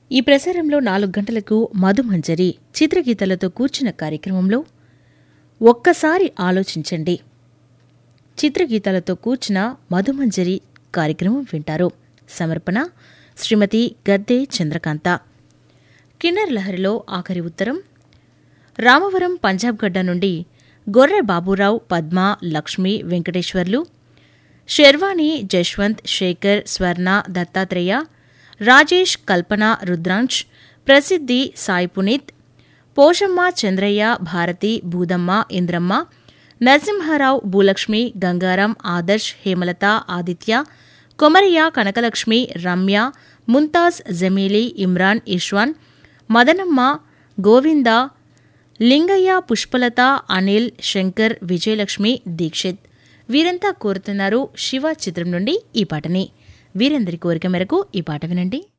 ఈ ప్రసారంలో నాలుగు గంటలకు మధుమంజరి చిత్రగీతాలతో కూర్చున్న కార్యక్రమంలో ఒక్కసారి ఆలోచించండి చిత్రగీతాలతో కూర్చున్న మధుమంజరి కార్యక్రమం వింటారు సమర్పణ శ్రీమతి గద్దె చంద్రకాంత కిన్నర్ లహరిలో ఆఖరి ఉత్తరం రామవరం పంజాబ్ గడ్డ నుండి గొర్రె బాబురావు పద్మ లక్ష్మి వెంకటేశ్వర్లు శర్వాణి జశ్వంత్ శేఖర్ స్వర్ణ దత్తాత్రేయ రాజేష్ కల్పన రుద్రాంశ్ ప్రసిద్ధి సాయి పునీత్ పోషమ్మ చంద్రయ్య భారతి భూదమ్మ ఇంద్రమ్మ నరసింహారావు భూలక్ష్మి గంగారం ఆదర్శ్ హేమలత ఆదిత్య కొమరయ్య కనకలక్ష్మి రమ్య ముంతాజ్ జమీలి ఇమ్రాన్ ఇష్వాన్ మదనమ్మ గోవింద లింగయ్య పుష్పలత అనిల్ శంకర్ విజయలక్ష్మి దీక్షిత్ వీరంతా కోరుతున్నారు శివ చిత్రం నుండి ఈ పాటని వీరందరి కోరిక మేరకు ఈ పాట వినండి